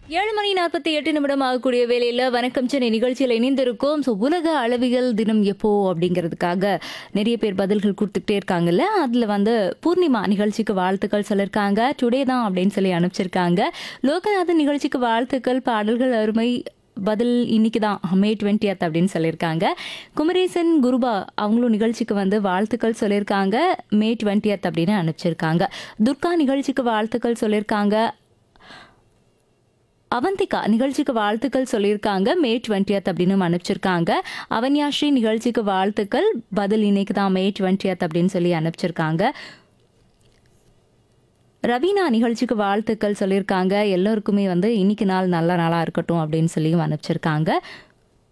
ஏழு மணி நாற்பத்தி எட்டு நிமிடம் ஆகக்கூடிய வேலையில் வணக்கம் சென்னை நிகழ்ச்சியில் இணைந்திருக்கோம் ஸோ உலக அளவியல் தினம் எப்போ அப்படிங்கிறதுக்காக நிறைய பேர் பதில்கள் கொடுத்துக்கிட்டே இருக்காங்கல்ல அதில் வந்து பூர்ணிமா நிகழ்ச்சிக்கு வாழ்த்துக்கள் சொல்லியிருக்காங்க டுடே தான் அப்படின்னு சொல்லி அனுப்பிச்சிருக்காங்க லோகநாதன் நிகழ்ச்சிக்கு வாழ்த்துக்கள் பாடல்கள் அருமை பதில் இன்னைக்கு தான் மே டுவெண்ட்டியத் அப்படின்னு சொல்லியிருக்காங்க குமரேசன் குருபா அவங்களும் நிகழ்ச்சிக்கு வந்து வாழ்த்துக்கள் சொல்லியிருக்காங்க மே டுவெண்ட்டியத் அப்படின்னு அனுப்பிச்சிருக்காங்க துர்கா நிகழ்ச்சிக்கு வாழ்த்துக்கள் சொல்லியிருக்காங்க அவந்திகா நிகழ்ச்சிக்கு வாழ்த்துக்கள் சொல்லியிருக்காங்க மே டுவெண்ட்டியத் அப்படின்னு அனுப்பிச்சிருக்காங்க அவன்யாஸ்ரீ நிகழ்ச்சிக்கு வாழ்த்துக்கள் பதில் இன்னைக்கு தான் மே டுவெண்ட்டியத் அப்படின்னு சொல்லி அனுப்பிச்சிருக்காங்க ரவீனா நிகழ்ச்சிக்கு வாழ்த்துக்கள் சொல்லியிருக்காங்க எல்லோருக்குமே வந்து இன்னைக்கு நாள் நல்ல நாளாக இருக்கட்டும் அப்படின்னு சொல்லியும் அனுப்பிச்சிருக்காங்க